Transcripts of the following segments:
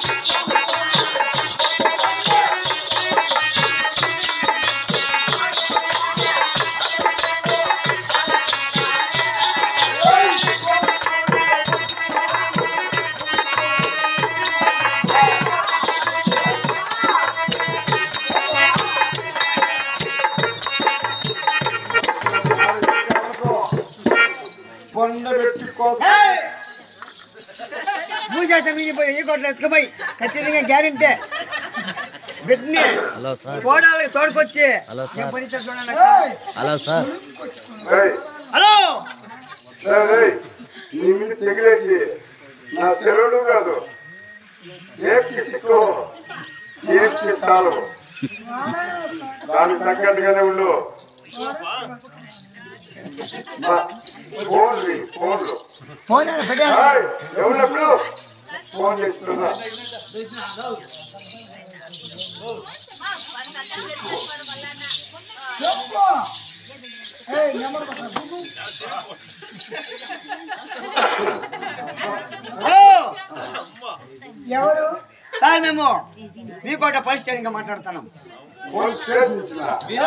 కొండ పెట్టి కోసం మూసేసాం పోయి ఈ కొట్లు ఎత్తుకుపోయి ఖచ్చితంగా గ్యారెంటీ బిడ్ని హలో సార్ కోడాలి తోడుకొచ్చి హలో సార్. ఏం పని చేస్తారు చూడండి అక్క. హలో సార్ ఏయ్, హలో ఏయ్, ఏయ్, నీ మీద తెగిలేకి నా సెలవులు కాదు ఏకి సిక్కు ఏకి సాలు దానికి తగ్గట్టుగానే ఉండు మా ఫోన్లు ఫోన్లు ఫోన్ పెట్టాను ఏయ్, ఎవరప్పుడు ఫోన్ చేస్తున్నా హలో ఎవరు సార్ మేము మీకోట పరిష్కారంగా మాట్లాడుతున్నాం ఫోన్ స్టేషన్ ఇచ్చిన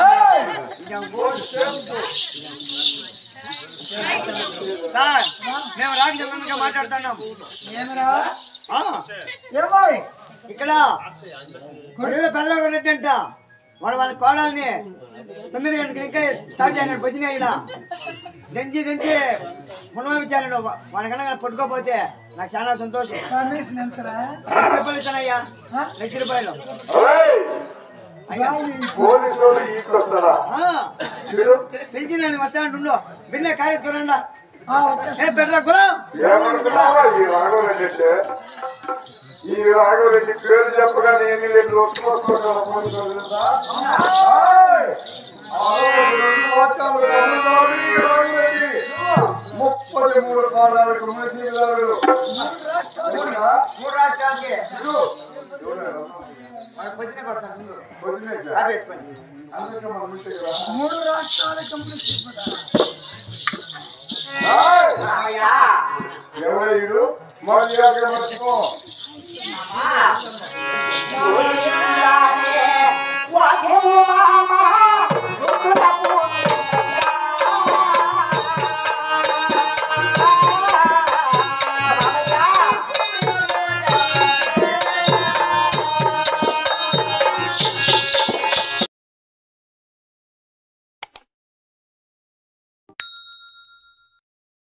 సార్ మేము రాజకీయంగా మాట్లాడుతున్నాం ఏమరా ఆ, ఏమో ఇక్కడ కొడుకులు పెద్దగా ఉన్నట్టంట వాడు వాళ్ళ కోడల్ని తొమ్మిది గంటలకి ఇంకా స్టార్ట్ చేసినాడు భజన అయినా దంచి దంచి మునవిచ్చాడు వాడికన్నా పట్టుకోపోతే నాకు చాలా సంతోషం కమిషన్ ఎంతరా లక్ష రూపాయలు ఇస్తానయ్యా లక్ష రూపాయలు ఏయ్, అయ్యా పోలీసు వాళ్ళు ఇంటికి వస్తారా ఆ, మీరు పిలిచి నేను వస్తానంటుండు బిన్న కార్యక్రమం ఆ, వచ్చేసి ఏ పెద్ద గురం ఏమనుకున్నావా ఈ రాఘవరెడ్డి అంటే ఈ రాఘవరెడ్డి పేరు చెప్పగానే ఎన్ని రెండు వస్తువులు వస్తున్నారా పోలీసు వాళ్ళు తెలుసా? ఏయ్! ఆ రోజు రెండు సంవత్సరాలు తమిళనాడు ఈ రాఘవరెడ్డి. ముప్పై మూడు కాలాలకు మునిసిగారు మూడు రాష్ట్రాలకి మన పొద్దునకి వస్తాను ముందు. కాపీ ఎత్తుకొని. మూడు రాష్ట్రాల కంప్లీట్ ఎవరు మళ్ళీ మర్చిపో ఆ,